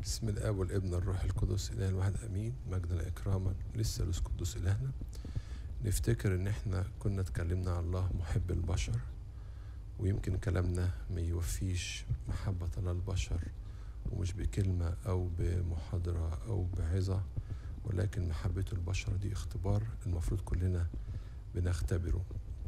بسم الاب والابن الروح القدس اله الواحد امين مجدا اكراما لسه لوس قدوس الهنا نفتكر ان احنا كنا اتكلمنا عن الله محب البشر ويمكن كلامنا ما يوفيش محبة الله البشر ومش بكلمة أو بمحاضرة أو بعظة ولكن محبة البشر دي اختبار المفروض كلنا بنختبره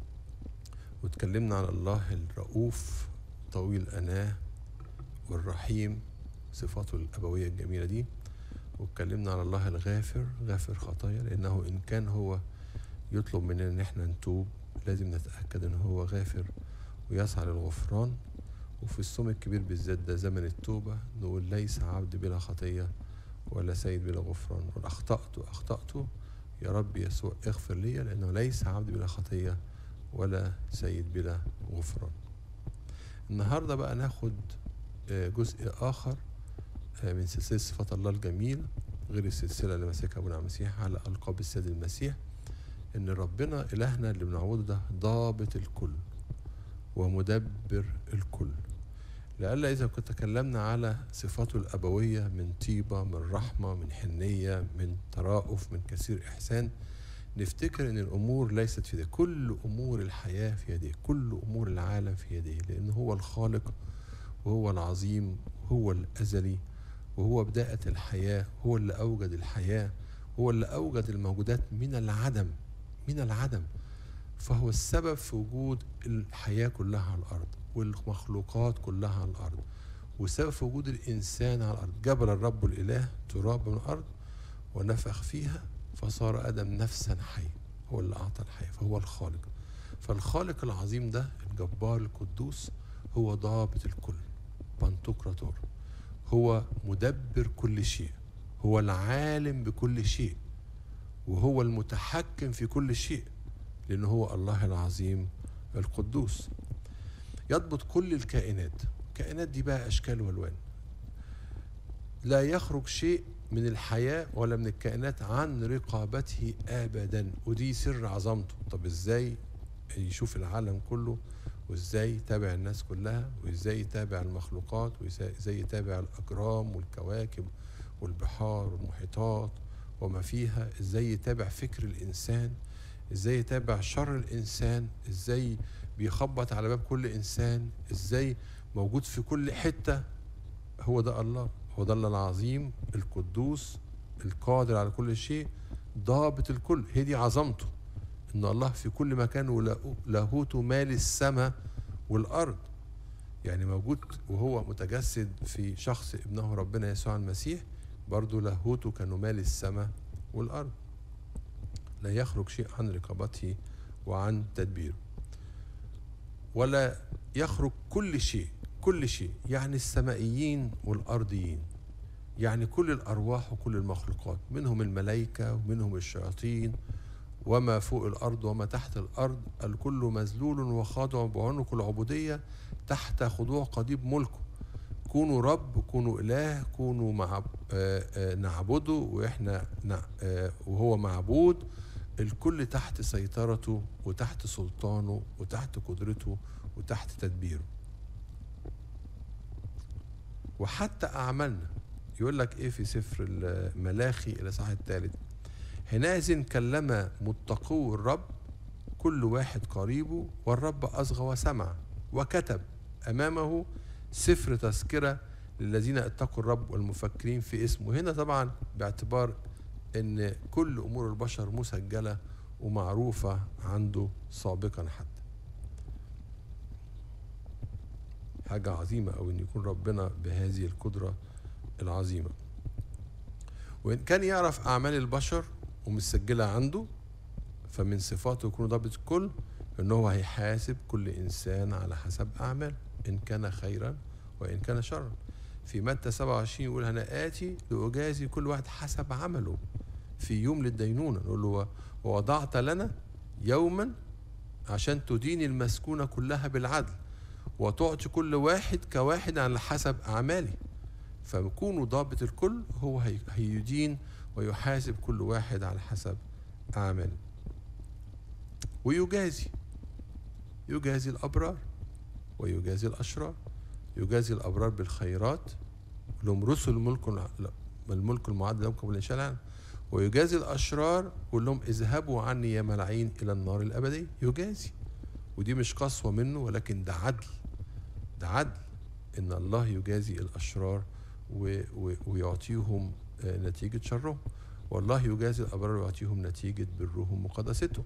واتكلمنا عن الله الرؤوف طويل أناه والرحيم صفاته الأبوية الجميلة دي واتكلمنا عن الله الغافر غافر خطايا لأنه إن كان هو يطلب مننا إن احنا نتوب لازم نتأكد إن هو غافر ويسعى للغفران وفي الصوم الكبير بالذات ده زمن التوبة نقول ليس عبد بلا خطية ولا سيد بلا غفران نقول أخطأت أخطأت يا رب يسوع اغفر لي لأنه ليس عبد بلا خطية ولا سيد بلا غفران النهاردة بقى ناخد جزء آخر من سلسلة صفات الله الجميل غير السلسلة اللي ماسكها أبونا المسيح على ألقاب السيد المسيح إن ربنا إلهنا اللي بنعبده ده ضابط الكل ومدبر الكل لألا إذا كنت تكلمنا على صفاته الأبوية من طيبة من رحمة من حنية من ترأف من كثير إحسان نفتكر أن الأمور ليست في يديه كل أمور الحياة في يديه كل أمور العالم في يديه لأن هو الخالق وهو العظيم هو الأزلي وهو بداية الحياة هو اللي أوجد الحياة هو اللي أوجد الموجودات من العدم من العدم فهو السبب في وجود الحياة كلها على الأرض والمخلوقات كلها على الأرض وسبب في وجود الإنسان على الأرض جبل الرب الإله تراب من الأرض ونفخ فيها فصار آدم نفسا حي هو اللي أعطى الحياة فهو الخالق فالخالق العظيم ده الجبار القدوس هو ضابط الكل بانتوكراتور هو مدبر كل شيء هو العالم بكل شيء وهو المتحكم في كل شيء لأنه هو الله العظيم القدوس يضبط كل الكائنات الكائنات دي بقى أشكال والوان لا يخرج شيء من الحياة ولا من الكائنات عن رقابته أبدا ودي سر عظمته طب إزاي يشوف العالم كله وإزاي يتابع الناس كلها وإزاي يتابع المخلوقات وإزاي يتابع الأجرام والكواكب والبحار والمحيطات وما فيها إزاي يتابع فكر الإنسان ازاي يتابع شر الانسان ازاي بيخبط على باب كل انسان ازاي موجود في كل حته هو ده الله هو ده الله العظيم القدوس القادر على كل شيء ضابط الكل هي دي عظمته ان الله في كل مكان ولاهوته مال السماء والارض يعني موجود وهو متجسد في شخص ابنه ربنا يسوع المسيح برضه لاهوته كانوا مال السماء والارض لا يخرج شيء عن رقابته وعن تدبيره ولا يخرج كل شيء كل شيء يعني السمائيين والأرضيين يعني كل الأرواح وكل المخلوقات منهم الملائكة ومنهم الشياطين وما فوق الأرض وما تحت الأرض الكل مذلول وخاضع بعنق العبودية تحت خضوع قضيب ملكه كونوا رب كونوا إله كونوا مع نعبده وإحنا وهو معبود الكل تحت سيطرته وتحت سلطانه وتحت قدرته وتحت تدبيره وحتى أعمالنا يقول لك إيه في سفر الملاخي الإصحاح الثالث حينئذ كلم متقو الرب كل واحد قريبه والرب أصغى وسمع وكتب أمامه سفر تذكرة للذين اتقوا الرب والمفكرين في اسمه هنا طبعا باعتبار ان كل امور البشر مسجله ومعروفه عنده سابقا حتى حاجه عظيمه او ان يكون ربنا بهذه القدره العظيمه وان كان يعرف اعمال البشر ومسجله عنده فمن صفاته يكون ضابط الكل ان هو هيحاسب كل انسان على حسب اعماله ان كان خيرا وان كان شرا في متى 27 يقول انا اتي لاجازي كل واحد حسب عمله في يوم للدينونة نقول له ووضعت لنا يوما عشان تدين المسكونة كلها بالعدل وتعطي كل واحد كواحد على حسب أعماله فكونه ضابط الكل هو هيدين ويحاسب كل واحد على حسب أعماله ويجازي يجازي الأبرار ويجازي الأشرار يجازي الأبرار بالخيرات لهم رسل الملك الملك المعد لهم قبل انشاء العالم ويجازي الاشرار ويقول لهم اذهبوا عني يا ملعين الى النار الابديه يجازي ودي مش قسوه منه ولكن ده عدل ده عدل ان الله يجازي الاشرار ويعطيهم آه، نتيجه شرهم والله يجازي الابرار ويعطيهم نتيجه برهم وقداستهم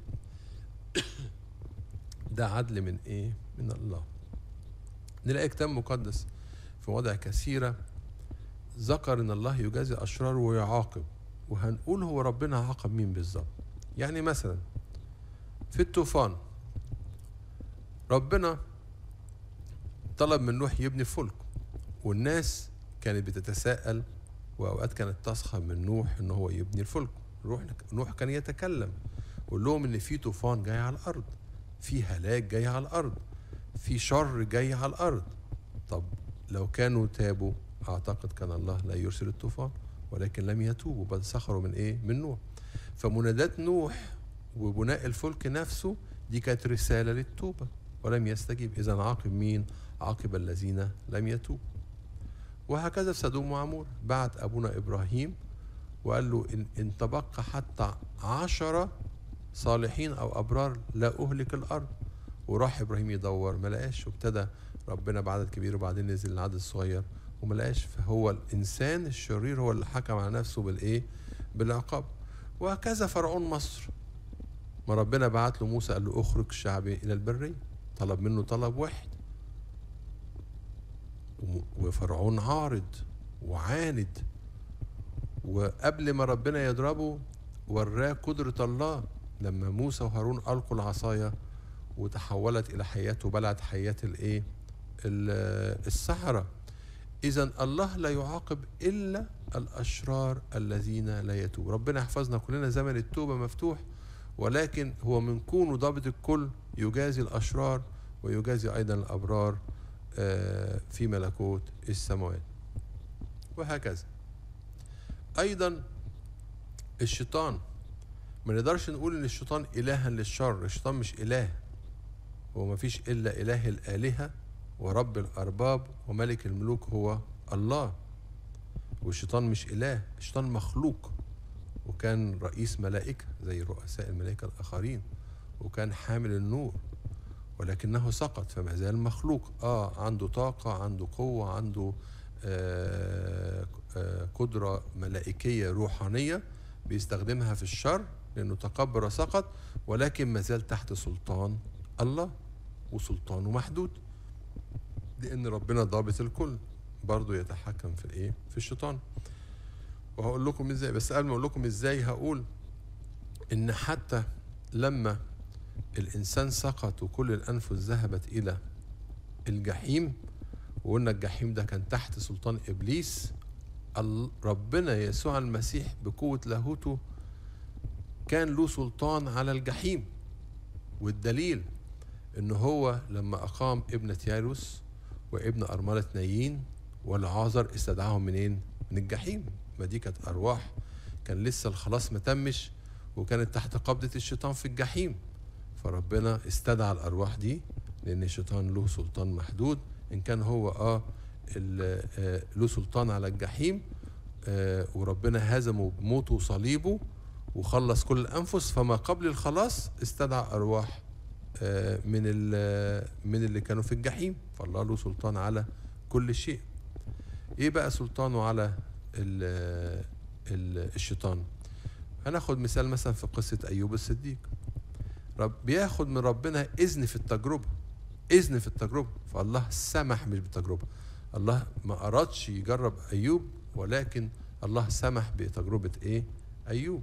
ده عدل من ايه من الله نلاقي كتاب مقدس في مواضع كثيره ذكر ان الله يجازي الاشرار ويعاقب وهنقول هو ربنا عاقب مين بالظبط يعني مثلا في الطوفان ربنا طلب من نوح يبني فلك والناس كانت بتتساءل واوقات كانت تسخر من نوح ان هو يبني الفلك نوح كان يتكلم ويقول لهم ان في طوفان جاي على الارض في هلاك جاي على الارض في شر جاي على الارض طب لو كانوا تابوا اعتقد كان الله لا يرسل الطوفان ولكن لم يتوبوا بل سخروا من ايه من نوح فمنادات نوح وبناء الفلك نفسه دي كانت رساله للتوبه ولم يستجيب اذا عاقب مين عاقب الذين لم يتوبوا وهكذا في سدوم وعمور بعت ابونا ابراهيم وقال له إن, إن تبقى حتى عشرة صالحين أو أبرار لا أهلك الأرض وراح إبراهيم يدور ما لقاش وابتدى ربنا بعدد كبير وبعدين نزل العدد الصغير وما لقاش فهو الإنسان الشرير هو اللي حكم على نفسه بالإيه؟ بالعقاب وهكذا فرعون مصر ما ربنا بعت له موسى قال له اخرج شعبي إلى البرية طلب منه طلب واحد وفرعون عارض وعاند وقبل ما ربنا يضربه وراه قدرة الله لما موسى وهارون ألقوا العصاية وتحولت إلى حياة وبلعت حياة الإيه؟ السحرة إذا الله لا يعاقب إلا الأشرار الذين لا يتوب ربنا يحفظنا كلنا زمن التوبة مفتوح ولكن هو من كونه ضابط الكل يجازي الأشرار ويجازي أيضا الأبرار آه، في ملكوت السماوات وهكذا أيضا الشيطان ما نقدرش نقول ان الشيطان الها للشر الشيطان مش اله هو ما فيش الا اله الالهه ورب الارباب وملك الملوك هو الله والشيطان مش اله الشيطان مخلوق وكان رئيس ملائكه زي رؤساء الملائكه الاخرين وكان حامل النور ولكنه سقط فما زال مخلوق اه عنده طاقه عنده قوه عنده آه آه قدره ملائكيه روحانيه بيستخدمها في الشر لأنه تكبر سقط ولكن ما زال تحت سلطان الله وسلطانه محدود لأن ربنا ضابط الكل برضه يتحكم في الإيه؟ في الشيطان وهقول لكم ازاي بس قبل ما اقول لكم ازاي هقول ان حتى لما الانسان سقط وكل الانفس ذهبت الى الجحيم وقلنا الجحيم ده كان تحت سلطان ابليس ربنا يسوع المسيح بقوه لاهوته كان له سلطان على الجحيم والدليل ان هو لما اقام ابنة ياروس وابن ارملة نايين والعازر استدعاهم منين من الجحيم ما دي كانت ارواح كان لسه الخلاص ما تمش وكانت تحت قبضة الشيطان في الجحيم فربنا استدعى الارواح دي لان الشيطان له سلطان محدود ان كان هو اه, آه له سلطان على الجحيم آه وربنا هزمه بموته وصليبه وخلص كل الأنفس فما قبل الخلاص استدعى أرواح آه، من من اللي كانوا في الجحيم فالله له سلطان على كل شيء ايه بقى سلطانه على ال ال الشيطان هناخد مثال مثلا في قصة أيوب الصديق رب بياخد من ربنا إذن في التجربة إذن في التجربة فالله سمح مش بالتجربة الله ما أرادش يجرب أيوب ولكن الله سمح بتجربة إيه أيوب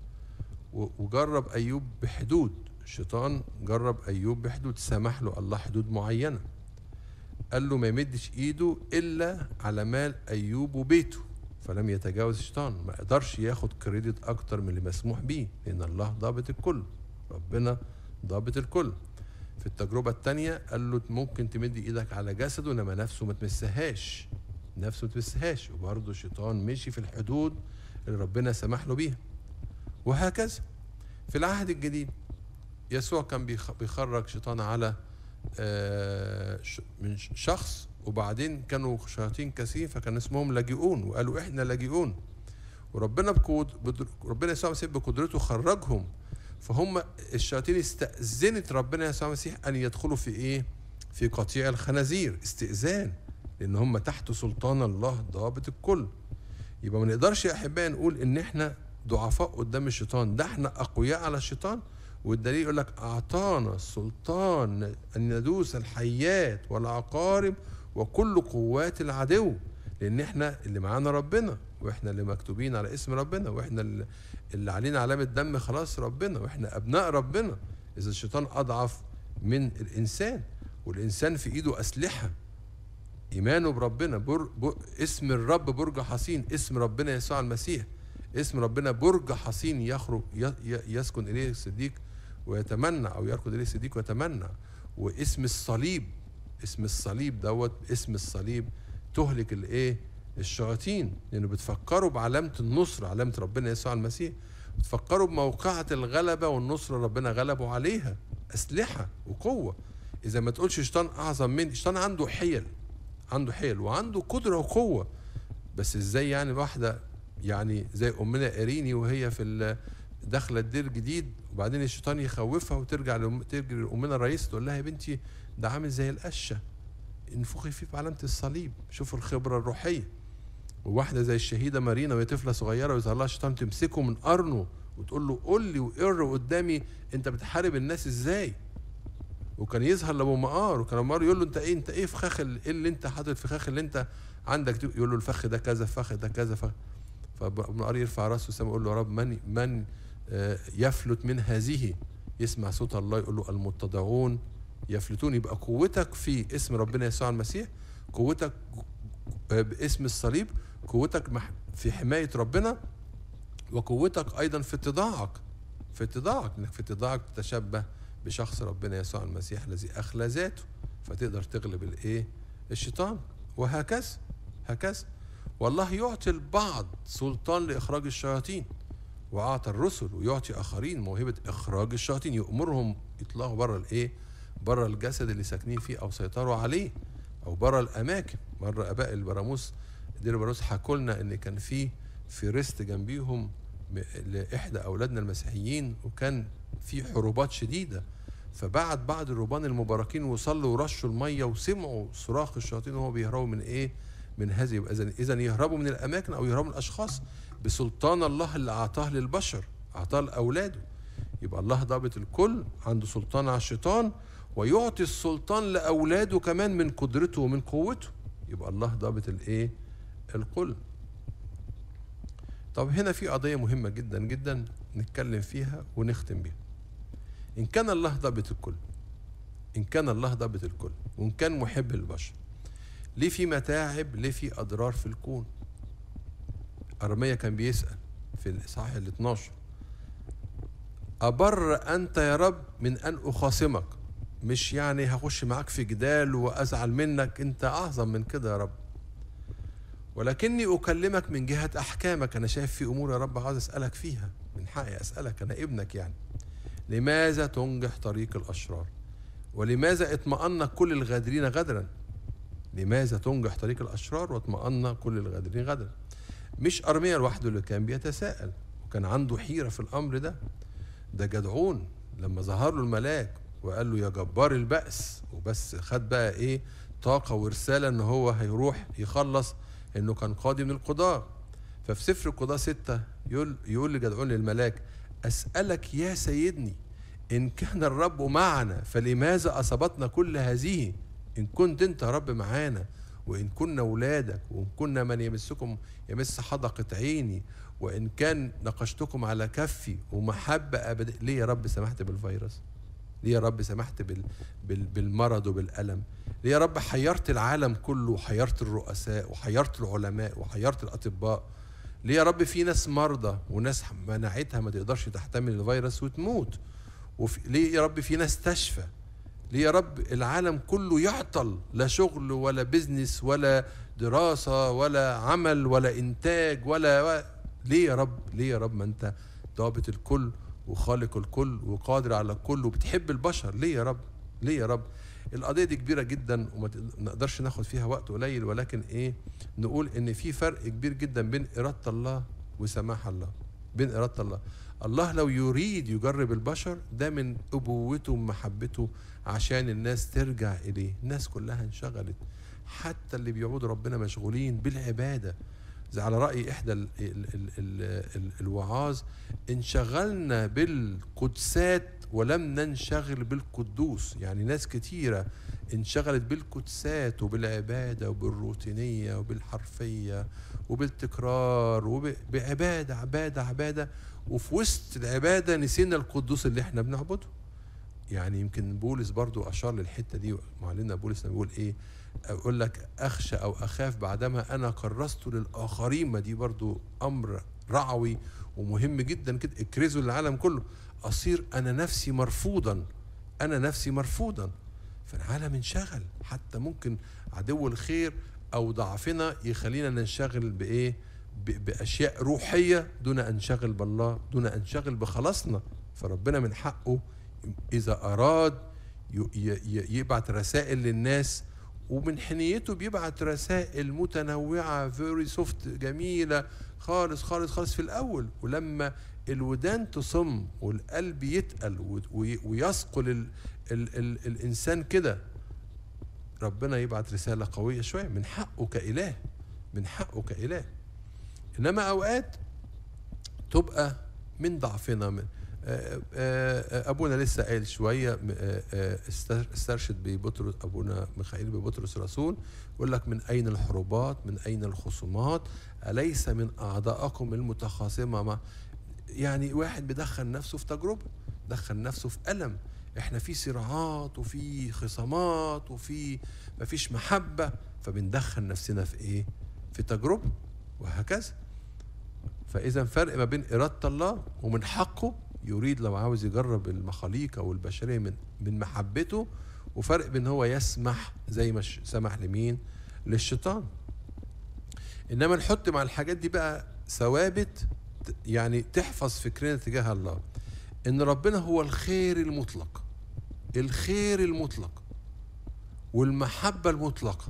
وجرب أيوب بحدود الشيطان جرب أيوب بحدود سمح له الله حدود معينة قال له ما يمدش إيده إلا على مال أيوب وبيته فلم يتجاوز الشيطان ما قدرش ياخد كريدت أكتر من اللي مسموح بيه لأن الله ضابط الكل ربنا ضابط الكل في التجربة الثانية قال له ممكن تمد ايدك على جسده انما نفسه ما تمسهاش نفسه ما تمسهاش وبرضه الشيطان مشي في الحدود اللي ربنا سمح له بيها وهكذا في العهد الجديد يسوع كان بيخرج شيطان على آه، من شخص وبعدين كانوا شياطين كثير فكان اسمهم لاجئون وقالوا احنا لاجئون وربنا بقود ربنا يسوع المسيح بقدرته خرجهم فهم الشياطين استأذنت ربنا يسوع المسيح أن يدخلوا في إيه؟ في قطيع الخنازير استئذان لأن هم تحت سلطان الله ضابط الكل يبقى ما نقدرش يا أحبائي نقول إن إحنا ضعفاء قدام الشيطان ده إحنا أقوياء على الشيطان والدليل يقول لك أعطانا السلطان أن ندوس الحيات والعقارب وكل قوات العدو لأن إحنا اللي معانا ربنا واحنا اللي مكتوبين على اسم ربنا واحنا اللي علينا علامه دم خلاص ربنا واحنا ابناء ربنا اذا الشيطان اضعف من الانسان والانسان في ايده اسلحه ايمانه بربنا بر... بر... اسم الرب برج حصين اسم ربنا يسوع المسيح اسم ربنا برج حصين يخرج ي... يسكن اليه الصديق ويتمنى او يركض اليه الصديق ويتمنى واسم الصليب اسم الصليب دوت اسم الصليب تهلك الايه الشياطين لانه بتفكروا بعلامه النصر علامه ربنا يسوع المسيح بتفكروا بموقعة الغلبة والنصرة ربنا غلبوا عليها أسلحة وقوة إذا ما تقولش شيطان أعظم من شيطان عنده حيل عنده حيل وعنده قدرة وقوة بس إزاي يعني واحدة يعني زي أمنا إيريني وهي في داخلة الدير جديد وبعدين الشيطان يخوفها وترجع ترجع لأمنا الرئيس تقول لها يا بنتي ده عامل زي القشة انفخي فيه بعلامة الصليب شوفوا الخبرة الروحية وواحدة زي الشهيدة مارينا وهي طفلة صغيرة ويظهر لها الشيطان تمسكه من قرنه وتقول له قول لي وقر قدامي انت بتحارب الناس ازاي وكان يظهر لابو مقار وكان مقار يقول له انت ايه انت ايه فخاخ ايه اللي انت حاطط الفخاخ اللي انت عندك يقول له الفخ ده كذا الفخ ده كذا فخ فابو مقار يرفع راسه السماء يقول له يا رب من من آه، يفلت من هذه يسمع صوت الله يقول له المتضعون يفلتون يبقى قوتك في اسم ربنا يسوع المسيح قوتك آه، باسم الصليب قوتك في حماية ربنا وقوتك أيضا في اتضاعك في اتضاعك إنك في اتضاعك تتشبه بشخص ربنا يسوع المسيح الذي أخلى ذاته فتقدر تغلب الإيه؟ الشيطان وهكذا هكذا والله يعطي البعض سلطان لإخراج الشياطين وأعطى الرسل ويعطي آخرين موهبة إخراج الشياطين يأمرهم يطلعوا بره الإيه؟ بره الجسد اللي ساكنين فيه أو سيطروا عليه أو بره الأماكن مرة آباء البراموس دير البراموس حكوا لنا إن كان في في ريست جنبيهم لإحدى أولادنا المسيحيين وكان في حروبات شديدة فبعت بعض الرهبان المباركين وصلوا ورشوا المية وسمعوا صراخ الشياطين وهو بيهربوا من إيه؟ من هذه يبقى إذا يهربوا من الأماكن أو يهربوا من الأشخاص بسلطان الله اللي أعطاه للبشر أعطاه لأولاده يبقى الله ضابط الكل عنده سلطان على الشيطان ويعطي السلطان لأولاده كمان من قدرته ومن قوته يبقى الله ضابط الإيه؟ الكل طب هنا في قضية مهمة جدا جدا نتكلم فيها ونختم بيها إن كان الله ضابط الكل إن كان الله ضابط الكل وإن كان محب للبشر ليه في متاعب ليه في أضرار في الكون أرميا كان بيسأل في الإصحاح ال 12 أبر أنت يا رب من أن أخاصمك مش يعني هخش معاك في جدال وأزعل منك أنت أعظم من كده يا رب ولكني أكلمك من جهة أحكامك أنا شايف في أمور يا رب عاوز أسألك فيها من حقي أسألك أنا ابنك يعني لماذا تنجح طريق الأشرار ولماذا اطمأن كل الغادرين غدرا لماذا تنجح طريق الأشرار واطمأن كل الغادرين غدرا مش أرميا لوحده اللي كان بيتساءل وكان عنده حيرة في الأمر ده ده جدعون لما ظهر له الملاك وقال له يا جبار البأس وبس خد بقى ايه طاقة ورسالة ان هو هيروح يخلص انه كان قاضي من القضاة ففي سفر القضاة ستة يقول يقول لجدعون للملاك أسألك يا سيدني إن كان الرب معنا فلماذا أصابتنا كل هذه إن كنت أنت رب معانا وإن كنا أولادك وإن كنا من يمسكم يمس حدقة عيني وإن كان نقشتكم على كفي ومحبة أبدا ليه يا رب سمحت بالفيروس ليه يا رب سمحت بال... بال... بالمرض وبالألم ليه يا رب حيرت العالم كله وحيرت الرؤساء وحيرت العلماء وحيرت الأطباء ليه يا رب في ناس مرضى وناس مناعتها ما تقدرش تحتمل الفيروس وتموت وفي... ليه يا رب في ناس تشفى ليه يا رب العالم كله يعطل لا شغل ولا بزنس ولا دراسة ولا عمل ولا إنتاج ولا ليه يا رب ليه يا رب ما أنت ضابط الكل وخالق الكل وقادر على الكل وبتحب البشر ليه يا رب ليه يا رب القضيه دي كبيره جدا وما نقدرش ناخد فيها وقت قليل ولكن ايه نقول ان في فرق كبير جدا بين اراده الله وسماح الله بين اراده الله الله لو يريد يجرب البشر ده من ابوته ومحبته عشان الناس ترجع اليه الناس كلها انشغلت حتى اللي بيعبدوا ربنا مشغولين بالعباده زي على راي احدى ال ال ال ال ال الوعاظ انشغلنا بالقدسات ولم ننشغل بالقدوس يعني ناس كتيره انشغلت بالقدسات وبالعباده وبالروتينيه وبالحرفيه وبالتكرار وبعباده عباده عباده وفي وسط العباده نسينا القدوس اللي احنا بنعبده يعني يمكن بولس برضو اشار للحته دي معلمنا بولس بيقول ايه اقول لك اخشى او اخاف بعدما انا كرست للاخرين ما دي برضو امر رعوي ومهم جدا كده اكرزوا للعالم كله اصير انا نفسي مرفوضا انا نفسي مرفوضا فالعالم انشغل حتى ممكن عدو الخير او ضعفنا يخلينا ننشغل بايه باشياء روحيه دون ان ننشغل بالله دون ان ننشغل بخلاصنا فربنا من حقه اذا اراد يبعت رسائل للناس ومن حنيته بيبعت رسائل متنوعة فيري سوفت جميلة خالص خالص خالص في الأول ولما الودان تصم والقلب يتقل ويثقل ال ال ال الإنسان كده ربنا يبعت رسالة قوية شوية من حقه كإله من حقه كإله إنما أوقات تبقى من ضعفنا من ابونا لسه قايل شويه استرشد ببطرس ابونا ميخائيل ببطرس الرسول يقول لك من اين الحروبات من اين الخصومات اليس من اعضائكم المتخاصمه ما يعني واحد بيدخل نفسه في تجربه دخل نفسه في الم احنا في صراعات وفي خصامات وفي مفيش محبه فبندخل نفسنا في ايه في تجربه وهكذا فاذا فرق ما بين اراده الله ومن حقه يريد لو عاوز يجرب المخاليق او البشريه من من محبته وفرق بين هو يسمح زي ما سمح لمين للشيطان انما نحط مع الحاجات دي بقى ثوابت يعني تحفظ فكرنا تجاه الله ان ربنا هو الخير المطلق الخير المطلق والمحبه المطلقه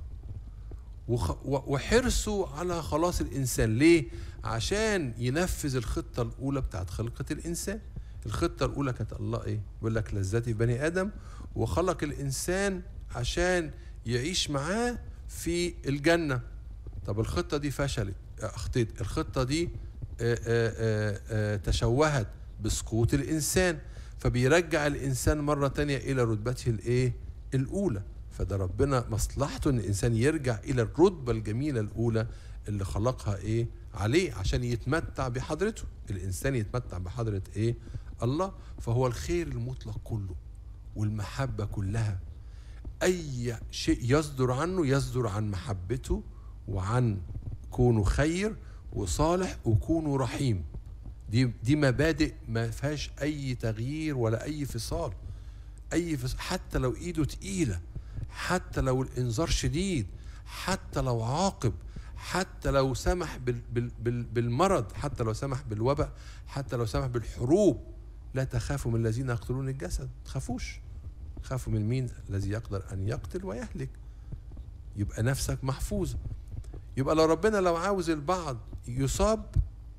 وحرصه على خلاص الانسان ليه عشان ينفذ الخطه الاولى بتاعت خلقه الانسان الخطة الأولى كانت الله إيه؟ بيقول لك لذتي بني آدم وخلق الإنسان عشان يعيش معاه في الجنة طب الخطة دي فشلت أخطيت الخطة دي آآ آآ آآ تشوهت بسقوط الإنسان فبيرجع الإنسان مرة تانية إلى رتبته الإيه؟ الأولى فده ربنا مصلحته إن الإنسان يرجع إلى الرتبة الجميلة الأولى اللي خلقها إيه؟ عليه عشان يتمتع بحضرته الإنسان يتمتع بحضرة إيه؟ الله فهو الخير المطلق كله والمحبة كلها أي شيء يصدر عنه يصدر عن محبته وعن كونه خير وصالح وكونه رحيم دي دي مبادئ ما فيهاش أي تغيير ولا أي فصال أي فصال حتى لو إيده تقيلة حتى لو الإنذار شديد حتى لو عاقب حتى لو سمح بالمرض حتى لو سمح بالوباء حتى لو سمح بالحروب لا تخافوا من الذين يقتلون الجسد تخافوش خافوا من مين الذي يقدر أن يقتل ويهلك يبقى نفسك محفوظة يبقى لو ربنا لو عاوز البعض يصاب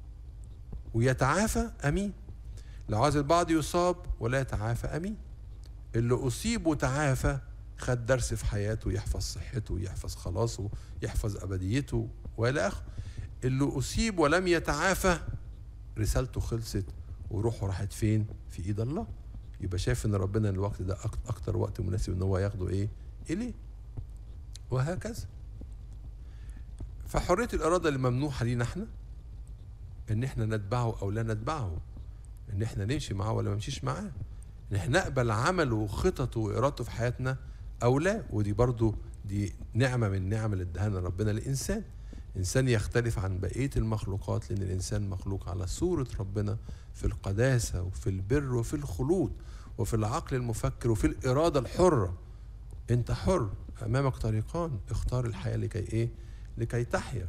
ويتعافى أمين لو عاوز البعض يصاب ولا يتعافى أمين اللي أصيب وتعافى خد درس في حياته يحفظ صحته يحفظ خلاصه يحفظ أبديته وإلى آخره اللي أصيب ولم يتعافى رسالته خلصت وروحه راحت فين في ايد الله يبقى شايف ان ربنا الوقت ده اكتر وقت مناسب ان هو ياخده ايه اليه وهكذا فحريه الاراده اللي ممنوحه لينا احنا ان احنا نتبعه او لا نتبعه ان احنا نمشي معاه ولا ما نمشيش معاه ان احنا نقبل عمله وخططه وارادته في حياتنا او لا ودي برضو دي نعمه من نعم اللي اداها ربنا للانسان إنسان يختلف عن بقية المخلوقات لأن الإنسان مخلوق على صورة ربنا في القداسة وفي البر وفي الخلود وفي العقل المفكر وفي الإرادة الحرة أنت حر أمامك طريقان اختار الحياة لكي إيه؟ لكي تحيا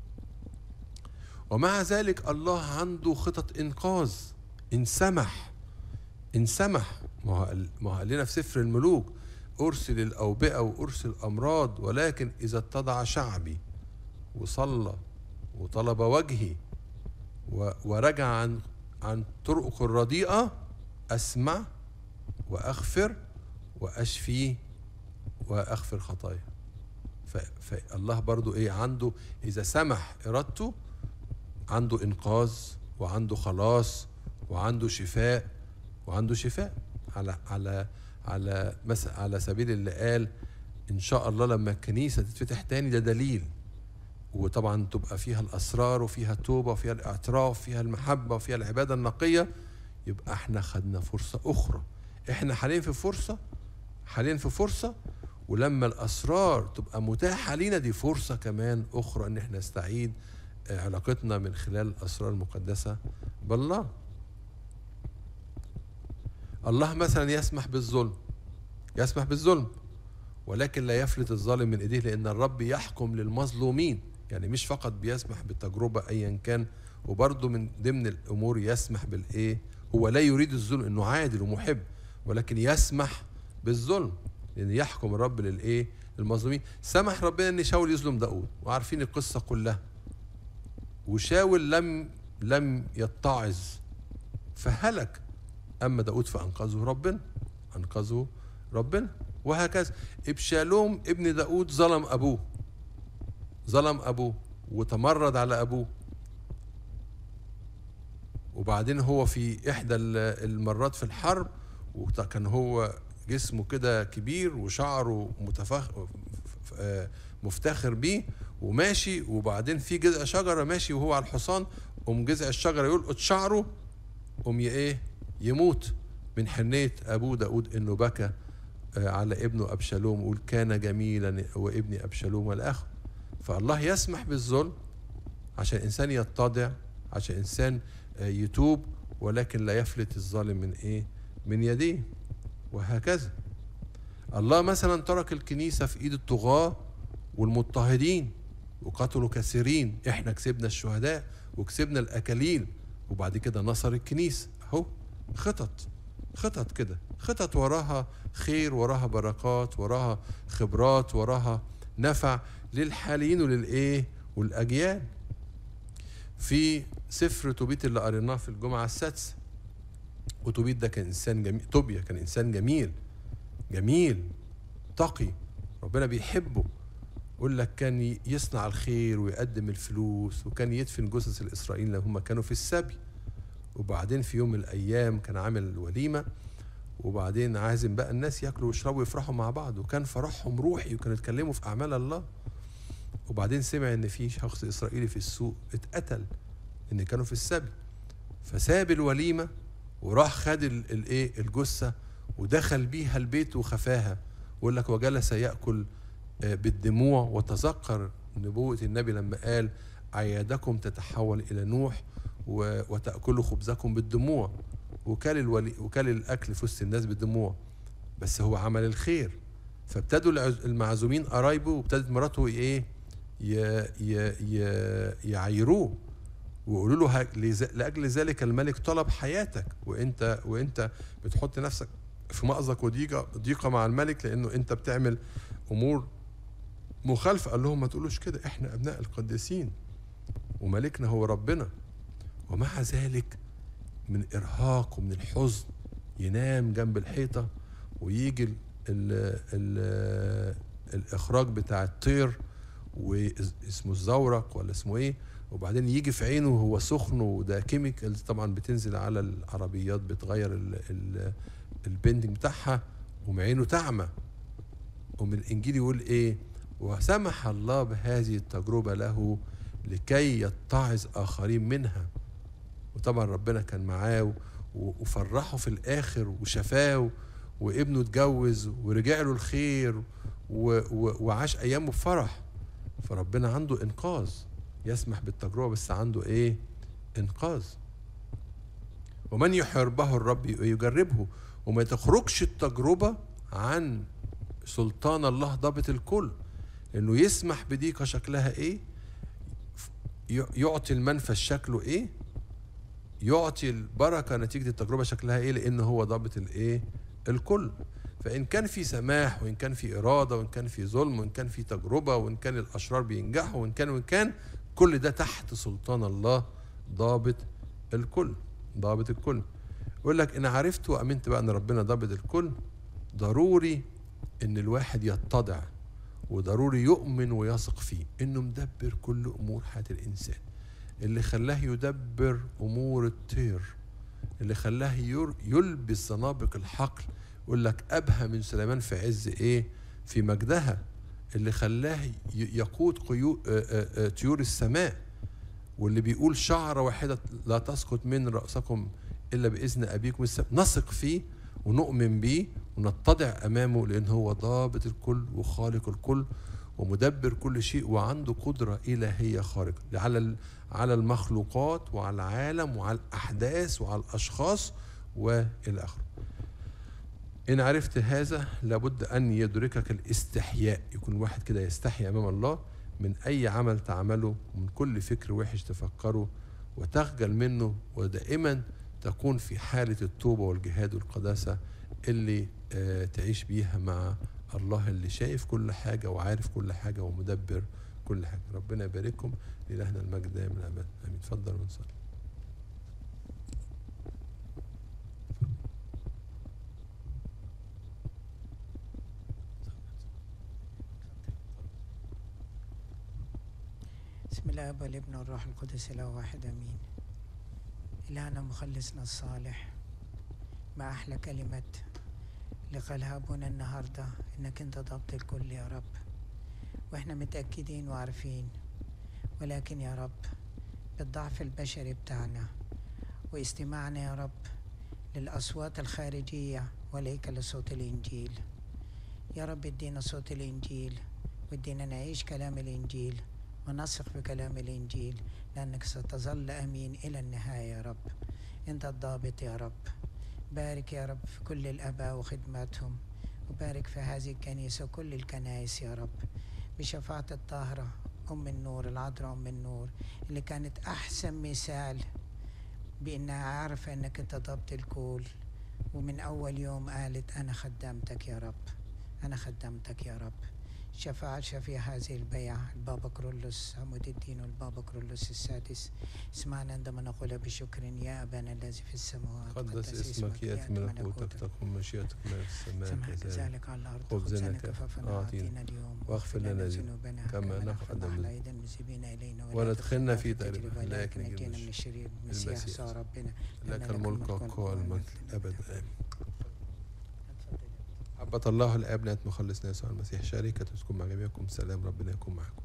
ومع ذلك الله عنده خطط إنقاذ إن سمح إن سمح ما هو قال لنا في سفر الملوك أرسل الأوبئة وأرسل الأمراض ولكن إذا اتضع شعبي وصلى وطلب وجهي ورجع عن عن طرقه الرديئة أسمع وأغفر وأشفي وأغفر خطايا فالله برضو إيه عنده إذا سمح إرادته عنده إنقاذ وعنده خلاص وعنده شفاء وعنده شفاء على على على مثلا على سبيل اللي قال ان شاء الله لما الكنيسه تتفتح تاني ده دليل وطبعا تبقى فيها الاسرار وفيها التوبه وفيها الاعتراف وفيها المحبه وفيها العباده النقيه يبقى احنا خدنا فرصه اخرى احنا حاليا في فرصه حاليا في فرصه ولما الاسرار تبقى متاحه لينا دي فرصه كمان اخرى ان احنا نستعيد علاقتنا من خلال الاسرار المقدسه بالله الله مثلا يسمح بالظلم يسمح بالظلم ولكن لا يفلت الظالم من ايديه لان الرب يحكم للمظلومين يعني مش فقط بيسمح بالتجربه ايا كان وبرضه من ضمن الامور يسمح بالايه هو لا يريد الظلم انه عادل ومحب ولكن يسمح بالظلم لان يحكم الرب للايه للمظلومين سمح ربنا ان شاول يظلم داود وعارفين القصه كلها وشاول لم لم يتعظ فهلك أما داود فأنقذه ربنا أنقذه ربنا وهكذا ابشالوم ابن داود ظلم أبوه ظلم أبوه وتمرد على أبوه وبعدين هو في إحدى المرات في الحرب وكان هو جسمه كده كبير وشعره متفخ مفتخر بيه وماشي وبعدين في جذع شجرة ماشي وهو على الحصان قوم جذع الشجرة يلقط شعره قوم ايه يموت من حنية أبوه داود إنه بكى آه، على ابنه أبشالوم ويقول كان جميلا وابني أبشالوم والآخر فالله يسمح بالظلم عشان الإنسان يتضع عشان الإنسان آه، يتوب ولكن لا يفلت الظالم من إيه من يديه وهكذا الله مثلا ترك الكنيسة في إيد الطغاة والمضطهدين وقتلوا كثيرين احنا كسبنا الشهداء وكسبنا الأكاليل وبعد كده نصر الكنيسة أهو خطط خطط كده خطط وراها خير وراها بركات وراها خبرات وراها نفع للحاليين وللايه والاجيال في سفر توبيت اللي قريناه في الجمعه السادسه وتوبيت ده كان انسان جميل توبيا كان انسان جميل جميل تقي ربنا بيحبه يقول لك كان يصنع الخير ويقدم الفلوس وكان يدفن جثث الاسرائيليين لما هم كانوا في السبي وبعدين في يوم من الايام كان عامل وليمه وبعدين عازم بقى الناس ياكلوا ويشربوا ويفرحوا مع بعض وكان فرحهم روحي وكانوا يتكلموا في اعمال الله وبعدين سمع ان في شخص اسرائيلي في السوق اتقتل ان كانوا في السبي فساب الوليمه وراح خد الايه الجثه ودخل بيها البيت وخفاها ويقول لك وجلس ياكل آه، بالدموع وتذكر نبوه النبي لما قال عيادكم تتحول الى نوح وتأكلوا خبزكم بالدموع وكل الولي وكل الأكل في وسط الناس بالدموع بس هو عمل الخير فابتدوا المعزومين قرايبه وابتدت مراته ايه يعايروه ويقولوا له لاجل ذلك الملك طلب حياتك وانت وانت بتحط نفسك في مأزق وضيقه ضيقه مع الملك لانه انت بتعمل امور مخالفه قال لهم ما تقولوش كده احنا ابناء القديسين وملكنا هو ربنا ومع ذلك من الإرهاق ومن الحزن ينام جنب الحيطة ويجي ال ال ال الإخراج بتاع الطير واسمه الزورق ولا اسمه ايه وبعدين يجي في عينه وهو سخن وده كيميكال طبعا بتنزل على العربيات بتغير البندنج بتاعها ومعينه تعمى ومن الانجيل يقول ايه وسمح الله بهذه التجربه له لكي يتعظ اخرين منها وطبعا ربنا كان معاه وفرحه في الاخر وشفاه وابنه اتجوز ورجع له الخير وعاش ايامه بفرح فربنا عنده انقاذ يسمح بالتجربه بس عنده ايه انقاذ ومن يحاربه الرب يجربه وما تخرجش التجربه عن سلطان الله ضابط الكل انه يسمح بضيقه شكلها ايه يعطي المنفذ شكله ايه يعطي البركه نتيجه التجربه شكلها ايه لان هو ضابط الايه الكل فإن كان في سماح وإن كان في إرادة وإن كان في ظلم وإن كان في تجربة وإن كان الأشرار بينجحوا وإن كان وإن كان كل ده تحت سلطان الله ضابط الكل ضابط الكل يقول لك إن عرفت وأمنت بقى إن ربنا ضابط الكل ضروري إن الواحد يتضع وضروري يؤمن ويثق فيه إنه مدبر كل أمور حياة الإنسان اللي خلاه يدبر أمور الطير اللي خلاه يلبس زنابق الحقل يقول لك أبهى من سليمان في عز إيه في مجدها اللي خلاه يقود طيور السماء واللي بيقول شعرة واحدة لا تسقط من رأسكم إلا بإذن أبيكم السماء نثق فيه ونؤمن بيه ونتضع أمامه لأن هو ضابط الكل وخالق الكل ومدبر كل شيء وعنده قدرة إلهية خارقة على على المخلوقات وعلى العالم وعلى الأحداث وعلى الأشخاص وإلى آخره إن عرفت هذا لابد أن يدركك الاستحياء يكون واحد كده يستحي أمام الله من أي عمل تعمله ومن كل فكر وحش تفكره وتخجل منه ودائما تكون في حالة التوبة والجهاد والقداسة اللي آه تعيش بيها مع الله اللي شايف كل حاجة وعارف كل حاجة ومدبر كل حاجة ربنا يبارككم لإلهنا المجد دائما الأبد آمين اتفضل ونصلي بسم الله والابن والروح القدس له واحد امين الهنا مخلصنا الصالح ما احلى كلمه اللي قالها ابونا النهارده انك انت ضبط الكل يا رب واحنا متاكدين وعارفين ولكن يا رب بالضعف البشري بتاعنا واستماعنا يا رب للاصوات الخارجيه وليك لصوت الانجيل يا رب ادينا صوت الانجيل وادينا نعيش كلام الانجيل ونثق بكلام الإنجيل لأنك ستظل أمين إلى النهاية يا رب أنت الضابط يا رب بارك يا رب في كل الآباء وخدماتهم وبارك في هذه الكنيسة وكل الكنائس يا رب بشفاعة الطاهرة أم النور العذراء أم النور اللي كانت أحسن مثال بأنها عارفة أنك أنت ضبط الكل ومن أول يوم قالت أنا خدمتك يا رب أنا خدمتك يا رب شفاعة شفيع هذه البيعة البابا كرولوس عمود الدين والبابا كرولوس السادس اسمعنا عندما نقول بشكر يا أبانا الذي في السماوات قدس اسمك يأتي ملكوتك تكن مشيئتك ما في السماء كذلك على الأرض خبزنا كفافنا أعطينا اليوم واغفر لنا ذنوبنا كما نغفر على أيدي المذنبين إلينا ولا تدخلنا في تجربة لكن نجينا من الشرير المسيح صار ربنا لك الملك والقوة والمجد أبدا آمين محبة الله الآب نعمة مخلصنا يسوع المسيح شركة تكون مع جميعكم سلام ربنا يكون معكم